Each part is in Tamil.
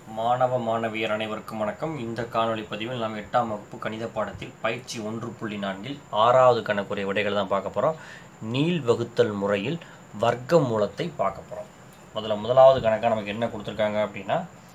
மாணவ மாணவியர் அனைவருக்கும் வணக்கம் இந்த காணொளி பதிவில் நாம் எட்டாம் வகுப்பு கணித பாடத்தில் பயிற்சி ஒன்று புள்ளி நான்கில் ஆறாவது கணக்குரிய விடைகள் தான் பார்க்க போகிறோம் நீள் வகுத்தல் முறையில் வர்க்க மூலத்தை பார்க்க போகிறோம் முதல்ல முதலாவது கணக்காக நமக்கு என்ன கொடுத்துருக்காங்க அப்படின்னா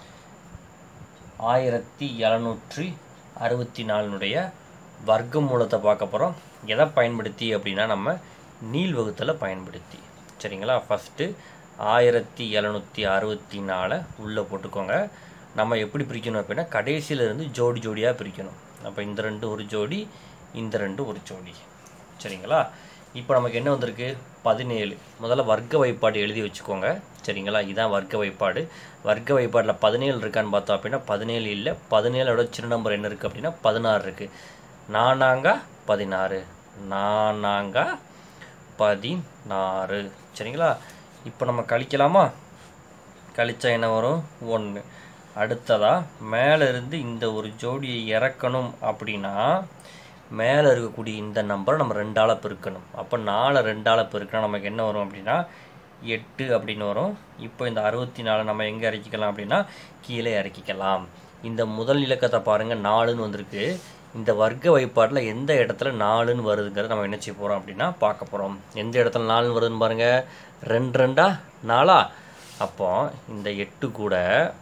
ஆயிரத்தி எழுநூற்றி அறுபத்தி நாலினுடைய வர்க்க மூலத்தை பார்க்க போகிறோம் எதை பயன்படுத்தி அப்படின்னா நம்ம நீள் வகுத்தலை பயன்படுத்தி சரிங்களா ஃபஸ்ட்டு ஆயிரத்தி எழுநூற்றி அறுபத்தி நாலை உள்ளே போட்டுக்கோங்க நம்ம எப்படி பிரிக்கணும் அப்படின்னா கடைசியில இருந்து ஜோடி ஜோடியாக பிரிக்கணும் அப்போ இந்த ரெண்டு ஒரு ஜோடி இந்த ரெண்டு ஒரு ஜோடி சரிங்களா இப்போ நமக்கு என்ன வந்திருக்கு பதினேழு முதல்ல வர்க்க வைப்பாடு எழுதி வச்சுக்கோங்க சரிங்களா இதுதான் வர்க்க வைப்பாடு வர்க்க வைப்பாடில் பதினேழு இருக்கான்னு பார்த்தோம் அப்படின்னா பதினேழு இல்லை பதினேழோட சின்ன நம்பர் என்ன இருக்குது அப்படின்னா பதினாறு இருக்குது நானாங்கா பதினாறு நானாங்கா பதினாறு சரிங்களா இப்போ நம்ம கழிக்கலாமா கழிச்சா என்ன வரும் ஒன்று அடுத்ததா மேலே இருந்து இந்த ஒரு ஜோடியை இறக்கணும் அப்படின்னா மேலே இருக்கக்கூடிய இந்த நம்பரை நம்ம ரெண்டால் பெருக்கணும் அப்போ நாலு ரெண்டால் பெருக்கினா நமக்கு என்ன வரும் அப்படின்னா எட்டு அப்படின்னு வரும் இப்போ இந்த அறுபத்தி நாலு நம்ம எங்கே இறக்கிக்கலாம் அப்படின்னா கீழே இறக்கிக்கலாம் இந்த முதல் இலக்கத்தை பாருங்கள் நாலுன்னு வந்திருக்கு இந்த வர்க்க வைப்பாட்டில் எந்த இடத்துல நாலுன்னு வருதுங்கிறத நம்ம என்ன செய்ய போகிறோம் அப்படின்னா பார்க்க போகிறோம் எந்த இடத்துல நாலுன்னு வருதுன்னு பாருங்கள் ரெண்டு ரெண்டா நாலா அப்போ இந்த எட்டு கூட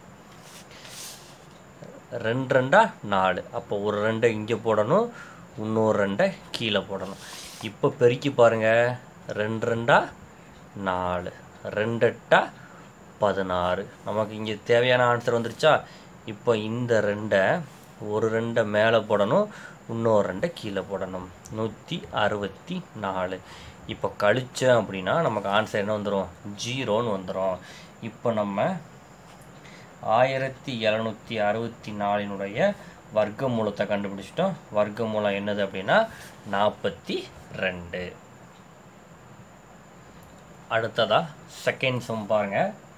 ரெண்டு ரெண்டா நாலு அப்போ ஒரு ரெண்டை இங்கே போடணும் இன்னொரு ரெண்டை கீழே போடணும் இப்போ பெருக்கி பாருங்கள் ரெண்டு ரெண்டா நாலு ரெண்டு எட்டா பதினாறு நமக்கு இங்கே தேவையான ஆன்சர் வந்துருச்சா இப்போ இந்த ரெண்டை ஒரு ரெண்டை மேலே போடணும் இன்னொரு ரெண்டை கீழே போடணும் நூற்றி அறுபத்தி நாலு இப்போ கழிச்சேன் அப்படின்னா நமக்கு ஆன்சர் என்ன வந்துடும் ஜீரோன்னு வந்துடும் இப்போ நம்ம ஆயிரத்தி எழுநூற்றி அறுபத்தி நாலினுடைய வர்க்க மூலத்தை கண்டுபிடிச்சிட்டோம் வர்க்க மூலம் என்னது அப்படின்னா நாற்பத்தி ரெண்டு அடுத்ததா செகண்ட் சம் பாருங்க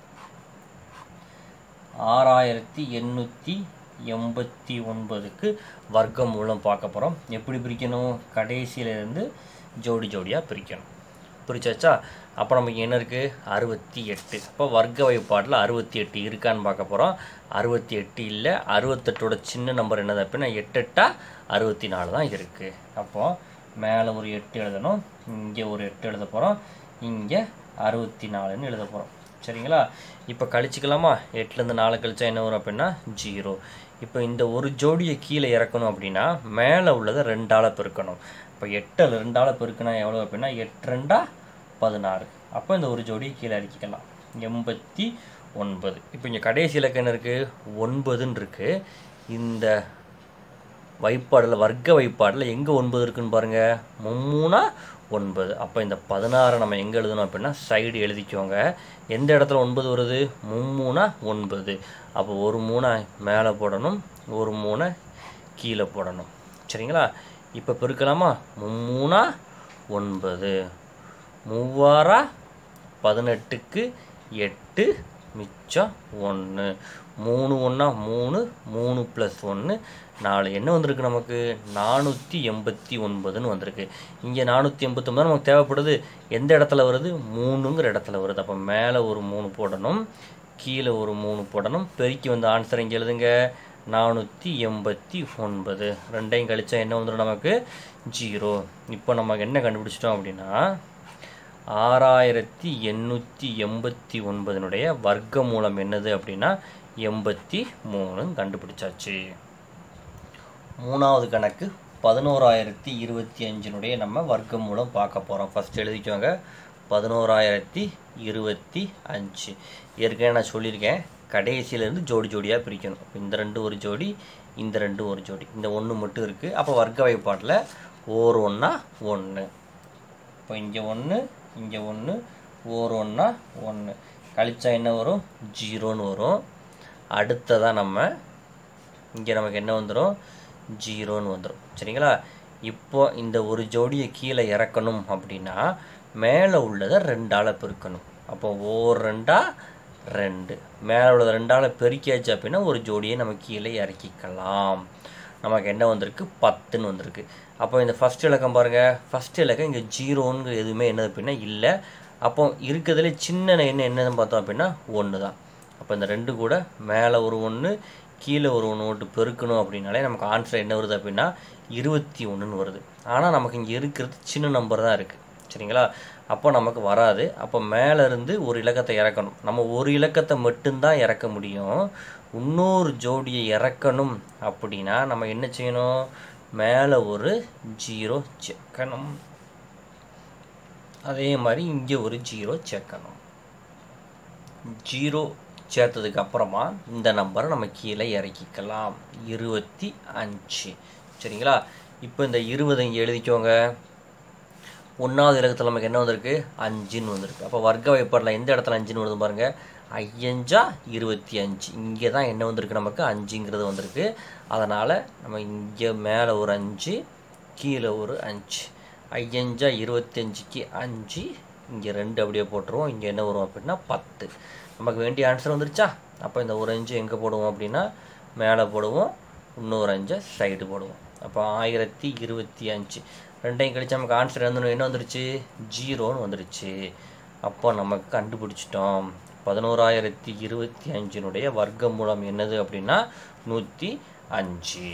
ஆறாயிரத்தி எண்ணூற்றி எண்பத்தி ஒன்பதுக்கு வர்க்க மூலம் பார்க்க போகிறோம் எப்படி பிரிக்கணும் கடைசியிலேருந்து ஜோடி ஜோடியாக பிரிக்கணும் பிரிச்சாச்சா அப்போ நமக்கு என்ன இருக்குது அறுபத்தி எட்டு இப்போ வர்க்க வைப்பாட்டில் அறுபத்தி எட்டு இருக்கான்னு பார்க்க போகிறோம் அறுபத்தி எட்டு இல்லை அறுபத்தெட்டோட சின்ன நம்பர் என்னது அப்படின்னா எட்டு எட்டா அறுபத்தி நாலு தான் இருக்குது அப்போது மேலே ஒரு எட்டு எழுதணும் இங்கே ஒரு எட்டு எழுத போகிறோம் இங்கே அறுபத்தி நாலுன்னு எழுத போகிறோம் சரிங்களா இப்போ கழிச்சிக்கலாமா எட்டுலேருந்து நாலு கழிச்சா என்ன வரும் அப்படின்னா ஜீரோ இப்போ இந்த ஒரு ஜோடியை கீழே இறக்கணும் அப்படின்னா மேலே உள்ளதை ரெண்டால் பெருக்கணும் இப்போ எட்டில் ரெண்டால் பெருக்கினா எவ்வளோ அப்படின்னா எட்டு ரெண்டா பதினாறு அப்போ இந்த ஒரு ஜோடியை கீழே இறக்கிக்கலாம் எண்பத்தி ஒன்பது இப்போ இங்கே கடைசி இலக்கம் என்ன இருக்குது ஒன்பதுன்னு இருக்குது இந்த வைப்பாடில் வர்க்க வைப்பாடில் எங்கே ஒன்பது இருக்குன்னு பாருங்கள் மும்மூணா ஒன்பது அப்போ இந்த பதினாறை நம்ம எங்கே எழுதணும் அப்படின்னா சைடு எழுதிக்கோங்க எந்த இடத்துல ஒன்பது வருது மும்மூணா ஒன்பது அப்போ ஒரு மூணை மேலே போடணும் ஒரு மூணை கீழே போடணும் சரிங்களா இப்போ பெருக்கலாமா மும்மூணா ஒன்பது மூவாரா பதினெட்டுக்கு எட்டு மிச்சம் ஒன்று மூணு ஒன்றா மூணு மூணு ப்ளஸ் ஒன்று நாலு என்ன வந்திருக்கு நமக்கு நானூற்றி எண்பத்தி ஒன்பதுன்னு வந்திருக்கு இங்கே நானூற்றி எண்பத்தொம்பது நமக்கு தேவைப்படுது எந்த இடத்துல வருது மூணுங்கிற இடத்துல வருது அப்போ மேலே ஒரு மூணு போடணும் கீழே ஒரு மூணு போடணும் பெருக்கி வந்த ஆன்சர் இங்கே எழுதுங்க நானூற்றி எண்பத்தி ஒன்பது ரெண்டையும் கழிச்சா என்ன வந்துடும் நமக்கு ஜீரோ இப்போ நமக்கு என்ன கண்டுபிடிச்சிட்டோம் அப்படின்னா ஆறாயிரத்தி எண்ணூற்றி எண்பத்தி ஒன்பதினுடைய வர்க்க மூலம் என்னது அப்படின்னா எண்பத்தி மூணு கண்டுபிடிச்சாச்சு மூணாவது கணக்கு பதினோராயிரத்தி இருபத்தி அஞ்சினுடைய நம்ம வர்க்க மூலம் பார்க்க போகிறோம் ஃபஸ்ட் எழுதிக்கோங்க பதினோராயிரத்தி இருபத்தி அஞ்சு ஏற்கனவே நான் சொல்லியிருக்கேன் கடைசியிலேருந்து ஜோடி ஜோடியாக பிரிக்கணும் இந்த ரெண்டு ஒரு ஜோடி இந்த ரெண்டு ஒரு ஜோடி இந்த ஒன்று மட்டும் இருக்குது அப்போ வர்க்க வைப்பாட்டில் ஓர் ஒன்றா ஒன்று இப்போ இங்கே ஒன்று இங்கே ஒன்று ஓர் ஒன்றா ஒன்று கழிச்சா என்ன வரும் ஜீரோன்னு வரும் அடுத்ததாக நம்ம இங்கே நமக்கு என்ன வந்துடும் ஜீரோன்னு வந்துடும் சரிங்களா இப்போ இந்த ஒரு ஜோடியை கீழே இறக்கணும் அப்படின்னா மேலே உள்ளதை ரெண்டால் பெருக்கணும் அப்போ ஓர் ரெண்டா ரெண்டு மேலே உள்ளதை ரெண்டால் பெருக்கியாச்சு அப்படின்னா ஒரு ஜோடியை நம்ம கீழே இறக்கிக்கலாம் நமக்கு என்ன வந்திருக்கு பத்துன்னு வந்திருக்கு அப்போ இந்த ஃபஸ்ட் இலக்கம் பாருங்கள் ஃபஸ்ட் இலக்கம் இங்கே ஜீரோன்னு எதுவுமே என்னது அப்படின்னா இல்லை அப்போ இருக்கிறதுல சின்ன என்ன என்னதுன்னு பார்த்தோம் அப்படின்னா ஒன்று தான் அப்போ இந்த ரெண்டு கூட மேலே ஒரு ஒன்று கீழே ஒரு ஒன்று ஓட்டு பெருக்கணும் அப்படின்னாலே நமக்கு ஆன்சர் என்ன வருது அப்படின்னா இருபத்தி ஒன்றுன்னு வருது ஆனால் நமக்கு இங்கே இருக்கிறது சின்ன நம்பர் தான் இருக்குது சரிங்களா அப்போ நமக்கு வராது அப்போ மேலே இருந்து ஒரு இலக்கத்தை இறக்கணும் நம்ம ஒரு இலக்கத்தை மட்டும்தான் இறக்க முடியும் இன்னொரு ஜோடியை இறக்கணும் அப்படின்னா நம்ம என்ன செய்யணும் மேலே ஒரு ஜீரோ சேர்க்கணும் அதே மாதிரி இங்கே ஒரு ஜீரோ சேர்க்கணும் ஜீரோ சேர்த்ததுக்கு அப்புறமா இந்த நம்பரை நம்ம கீழே இறக்கிக்கலாம் இருபத்தி அஞ்சு சரிங்களா இப்போ இந்த இருபதை இங்கே எழுதிக்கோங்க ஒன்றாவது இலக்கத்தில் நமக்கு என்ன வந்திருக்கு அஞ்சுன்னு வந்திருக்கு அப்போ வர்க்க வைப்பாடில் எந்த இடத்துல அஞ்சுன்னு வருது பாருங்க ஐயஞ்சா இருபத்தி அஞ்சு இங்கே தான் என்ன வந்திருக்கு நமக்கு அஞ்சுங்கிறது வந்திருக்கு அதனால் நம்ம இங்கே மேலே ஒரு அஞ்சு கீழே ஒரு அஞ்சு ஐயஞ்சா இருபத்தஞ்சுக்கு அஞ்சு இங்கே ரெண்டு அப்படியே போட்டுருவோம் இங்கே என்ன வரும் அப்படின்னா பத்து நமக்கு வேண்டிய ஆன்சர் வந்துருச்சா அப்போ இந்த ஒரு அஞ்சு எங்கே போடுவோம் அப்படின்னா மேலே போடுவோம் இன்னொரு அஞ்சை சைடு போடுவோம் அப்போ ஆயிரத்தி இருபத்தி அஞ்சு ரெண்டையும் கழிச்சு நமக்கு ஆன்சர் வந்து என்ன வந்துருச்சு ஜீரோன்னு வந்துருச்சு அப்போ நமக்கு கண்டுபிடிச்சிட்டோம் பதினோராயிரத்தி இருபத்தி அஞ்சினுடைய வர்க்க மூலம் என்னது அப்படின்னா நூற்றி அஞ்சு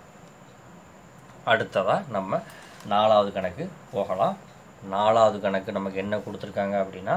அடுத்ததாக நம்ம நாலாவது கணக்கு போகலாம் நாலாவது கணக்கு நமக்கு என்ன கொடுத்துருக்காங்க அப்படின்னா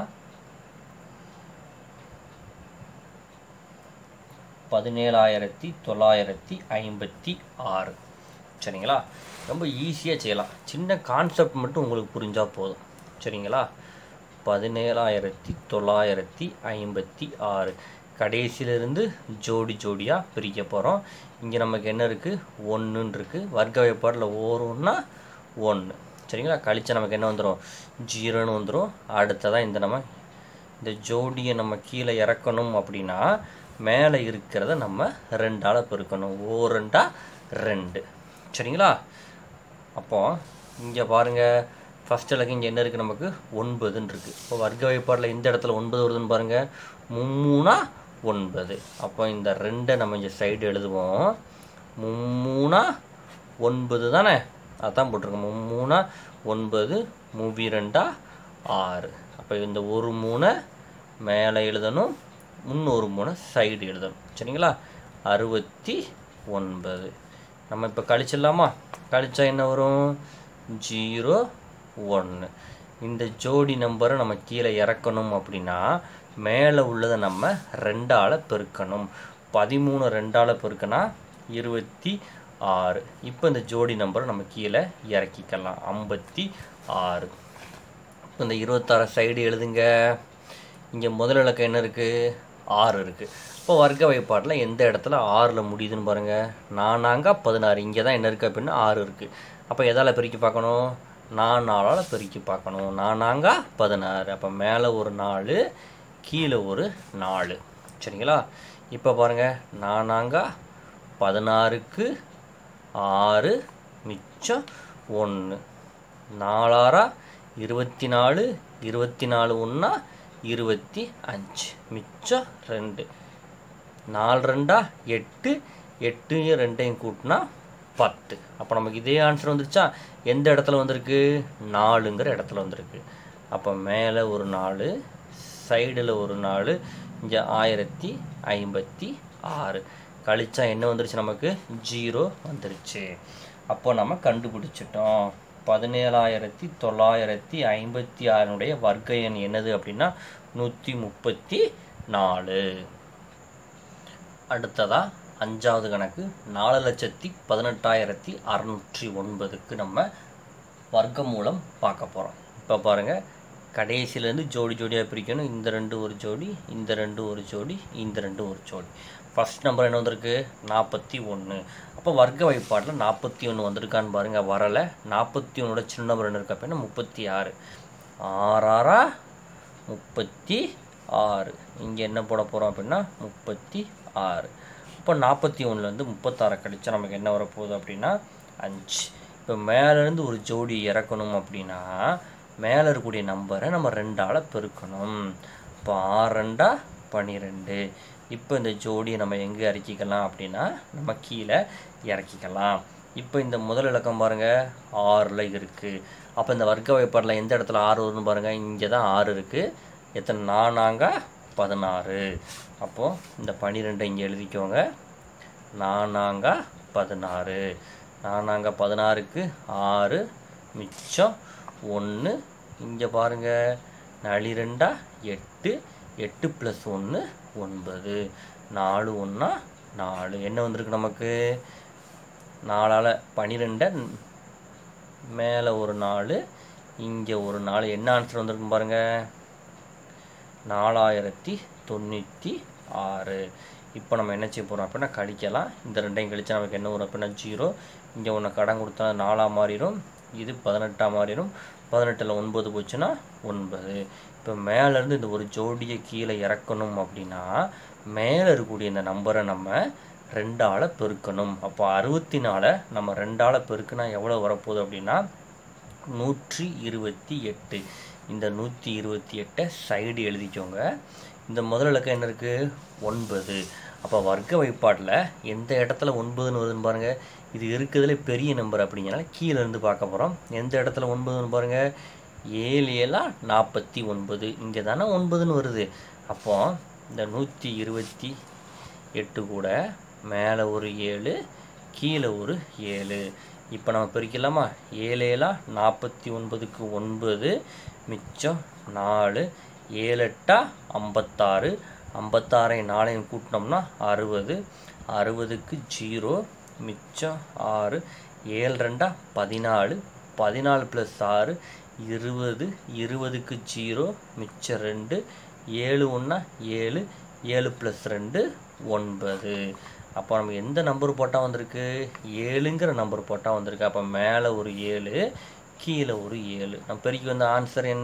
பதினேழாயிரத்தி தொள்ளாயிரத்தி ஐம்பத்தி ஆறு சரிங்களா ரொம்ப ஈஸியாக செய்யலாம் சின்ன கான்செப்ட் மட்டும் உங்களுக்கு புரிஞ்சால் போதும் சரிங்களா பதினேழாயிரத்தி தொள்ளாயிரத்தி ஐம்பத்தி ஆறு கடைசியிலிருந்து ஜோடி ஜோடியாக பிரிக்க போகிறோம் இங்கே நமக்கு என்ன இருக்குது ஒன்றுன்னு இருக்குது வர்க்க வைப்பாடில் ஓருன்னா ஒன்று சரிங்களா கழிச்சா நமக்கு என்ன வந்துடும் ஜீரோன்னு வந்துடும் அடுத்ததாக இந்த நம்ம இந்த ஜோடியை நம்ம கீழே இறக்கணும் அப்படின்னா மேலே இருக்கிறத நம்ம ரெண்டால் பெருக்கணும் ஓ ரெண்டா ரெண்டு சரிங்களா அப்போ இங்கே பாருங்கள் ஃபஸ்ட் இலக்கு இங்கே என்ன இருக்குது நமக்கு ஒன்பதுன்னு இருக்குது இப்போ வர்க்க வைப்பாடில் இந்த இடத்துல ஒன்பது வருதுன்னு பாருங்கள் மும்மூணா ஒன்பது அப்போ இந்த ரெண்டை நம்ம இங்கே சைடு எழுதுவோம் மும்மூணா ஒன்பது தானே அதான் போட்டிருக்கோம் மும்மூணா ஒன்பது மூவி ரெண்டா ஆறு அப்போ இந்த ஒரு மூணை மேலே எழுதணும் முன்னொரு மூணை சைடு எழுதணும் சரிங்களா அறுபத்தி ஒன்பது நம்ம இப்போ கழிச்சிடலாமா கழிச்சா என்ன வரும் ஜீரோ ஒன்று இந்த ஜோடி நம்பரை நம்ம கீழே இறக்கணும் அப்படின்னா மேலே உள்ளதை நம்ம ரெண்டால் பெருக்கணும் பதிமூணு ரெண்டால் பெருக்கினா இருபத்தி ஆறு இப்போ இந்த ஜோடி நம்பரை நம்ம கீழே இறக்கிக்கலாம் ஐம்பத்தி ஆறு இப்போ இந்த இருபத்தாறு சைடு எழுதுங்க இங்கே முதல் இலக்கம் என்ன இருக்குது ஆறு இருக்குது இப்போ வர்க்க வைப்பாட்டில் எந்த இடத்துல ஆறில் முடியுதுன்னு பாருங்கள் நானாங்க பதினாறு இங்கே தான் என்ன இருக்குது அப்படின்னா ஆறு இருக்குது அப்போ எதால் பெருக்கி பார்க்கணும் நான் நாளால் பெருக்கி பார்க்கணும் நானாங்க பதினாறு அப்போ மேலே ஒரு நாலு கீழே ஒரு நாலு சரிங்களா இப்போ பாருங்கள் நானாங்க பதினாறுக்கு ஆறு மிச்சம் ஒன்று நாலாரா இருபத்தி நாலு இருபத்தி நாலு ஒன்றா இருபத்தி அஞ்சு மிச்சம் ரெண்டு நாலு ரெண்டா எட்டு எட்டையும் ரெண்டையும் கூட்டினா பத்து அப்போ நமக்கு இதே ஆன்சர் வந்துருச்சா எந்த இடத்துல வந்திருக்கு நாலுங்கிற இடத்துல வந்திருக்கு அப்போ மேலே ஒரு நாலு சைடில் ஒரு நாலு இங்கே ஆயிரத்தி ஐம்பத்தி ஆறு கழிச்சா என்ன வந்துருச்சு நமக்கு ஜீரோ வந்துருச்சு அப்போ நம்ம கண்டுபிடிச்சிட்டோம் பதினேழாயிரத்தி தொள்ளாயிரத்தி ஐம்பத்தி ஆறுனுடைய வர்க்க எண் என்னது அப்படின்னா நூற்றி முப்பத்தி நாலு அடுத்ததா அஞ்சாவது கணக்கு நாலு லட்சத்தி பதினெட்டாயிரத்தி அறநூற்றி ஒன்பதுக்கு நம்ம வர்க்க மூலம் பார்க்க போகிறோம் இப்போ பாருங்கள் கடைசியிலேருந்து ஜோடி ஜோடியாக பிரிக்கணும் இந்த ரெண்டு ஒரு ஜோடி இந்த ரெண்டு ஒரு ஜோடி இந்த ரெண்டு ஒரு ஜோடி ஃபஸ்ட் நம்பர் என்ன வந்திருக்கு நாற்பத்தி ஒன்று அப்போ வர்க்க வைப்பாட்டில் நாற்பத்தி ஒன்று வந்திருக்கான்னு பாருங்கள் வரலை நாற்பத்தி ஒன்னோட சின்ன நம்பர் என்ன இருக்கு அப்படின்னா முப்பத்தி ஆறு ஆறாரா முப்பத்தி ஆறு இங்கே என்ன போட போகிறோம் அப்படின்னா முப்பத்தி ஆறு இப்போ நாற்பத்தி ஒன்றுலேருந்து முப்பத்தாறை கழிச்சா நமக்கு என்ன வரப்போகுது அப்படின்னா அஞ்சு இப்போ மேலேருந்து ஒரு ஜோடி இறக்கணும் அப்படின்னா மேலே இருக்கக்கூடிய நம்பரை நம்ம ரெண்டால் பெருக்கணும் இப்போ ஆறு ரெண்டா பன்னிரெண்டு இப்போ இந்த ஜோடியை நம்ம எங்கே இறக்கிக்கலாம் அப்படின்னா நம்ம கீழே இறக்கிக்கலாம் இப்போ இந்த முதல் இலக்கம் பாருங்கள் ஆறில் இருக்குது அப்போ இந்த வர்க்க வைப்பாடில் எந்த இடத்துல ஆறு வரும்னு பாருங்கள் இங்கே தான் ஆறு இருக்குது எத்தனை நானாங்க பதினாறு அப்போது இந்த பன்னிரெண்டை இங்கே எழுதிக்கோங்க நானாங்க பதினாறு நானாங்க பதினாறுக்கு ஆறு மிச்சம் ஒன்று இங்கே பாருங்கள் நளி ரெண்டா எட்டு எட்டு ப்ளஸ் ஒன்று ஒன்பது நாலு ஒன்றா நாலு என்ன வந்திருக்கு நமக்கு நாலால் பன்னிரெண்டை மேலே ஒரு நாலு இங்கே ஒரு நாலு என்ன ஆன்சர் வந்திருக்கும் பாருங்கள் நாலாயிரத்தி தொண்ணூற்றி ஆறு இப்போ நம்ம என்ன செய்ய போகிறோம் அப்படின்னா கழிக்கலாம் இந்த ரெண்டையும் கழிச்சா நமக்கு என்ன வரும் அப்படின்னா ஜீரோ இங்கே ஒன்று கடன் கொடுத்தா நாலாக மாறிடும் இது பதினெட்டாக மாறிடும் பதினெட்டில் ஒன்பது போச்சுன்னா ஒன்பது இப்போ மேலேருந்து இந்த ஒரு ஜோடியை கீழே இறக்கணும் அப்படின்னா மேலே இருக்கக்கூடிய இந்த நம்பரை நம்ம ரெண்டால் பெருக்கணும் அப்போ அறுபத்தி நாலை நம்ம ரெண்டால் பெருக்குனா எவ்வளோ வரப்போகுது அப்படின்னா நூற்றி இருபத்தி எட்டு இந்த நூற்றி இருபத்தி எட்டை சைடு எழுதிக்கோங்க இந்த முதல் இலக்கம் என்ன இருக்குது ஒன்பது அப்போ வர்க்க வைப்பாட்டில் எந்த இடத்துல ஒன்பதுன்னு வருதுன்னு பாருங்கள் இது இருக்கிறதுல பெரிய நம்பர் அப்படிங்கிறனால கீழே இருந்து பார்க்க போகிறோம் எந்த இடத்துல ஒன்பதுன்னு பாருங்கள் ஏழு ஏழா நாற்பத்தி ஒன்பது இங்கே தானே ஒன்பதுன்னு வருது அப்போ இந்த நூற்றி இருபத்தி எட்டு கூட மேலே ஒரு ஏழு கீழே ஒரு ஏழு இப்போ நம்ம பிரிக்கலாமா ஏழு ஏழா நாற்பத்தி ஒன்பதுக்கு ஒன்பது மிச்சம் நாலு ஏழு எட்டா ஐம்பத்தாறு ஐம்பத்தாறை நாளையும் கூட்டினோம்னா அறுபது அறுபதுக்கு ஜீரோ மிச்சம் ஆறு ஏழு ரெண்டா பதினாலு பதினாலு ப்ளஸ் ஆறு இருபது இருபதுக்கு ஜீரோ மிச்சம் ரெண்டு ஏழு ஒன்றா ஏழு ஏழு ப்ளஸ் ரெண்டு ஒன்பது அப்போ நம்ம எந்த நம்பர் போட்டால் வந்திருக்கு ஏழுங்கிற நம்பர் போட்டால் வந்திருக்கு அப்போ மேலே ஒரு ஏழு கீழே ஒரு ஏழு நம்ம பெருக்கி வந்த ஆன்சர் என்ன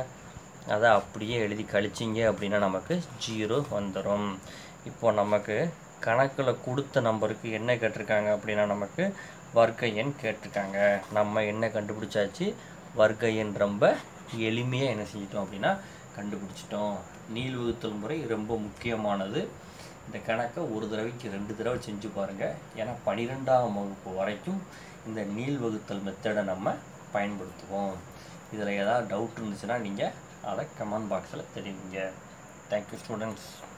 அதை அப்படியே எழுதி கழிச்சிங்க அப்படின்னா நமக்கு ஜீரோ வந்துடும் இப்போ நமக்கு கணக்கில் கொடுத்த நம்பருக்கு என்ன கேட்டிருக்காங்க அப்படின்னா நமக்கு வர்க்க எண் கேட்டிருக்காங்க நம்ம என்ன கண்டுபிடிச்சாச்சு வர்க்க எண் ரொம்ப எளிமையாக என்ன செஞ்சிட்டோம் அப்படின்னா கண்டுபிடிச்சிட்டோம் நீள் வகுத்தல் முறை ரொம்ப முக்கியமானது இந்த கணக்கை ஒரு தடவைக்கு ரெண்டு தடவை செஞ்சு பாருங்கள் ஏன்னா பன்னிரெண்டாம் வகுப்பு வரைக்கும் இந்த நீள் வகுத்தல் மெத்தடை நம்ம பயன்படுத்துவோம் இதில் ஏதாவது டவுட் இருந்துச்சுன்னா நீங்கள் அதை கமெண்ட் பாக்ஸில் தெரிவிங்க தேங்க்யூ ஸ்டூடெண்ட்ஸ்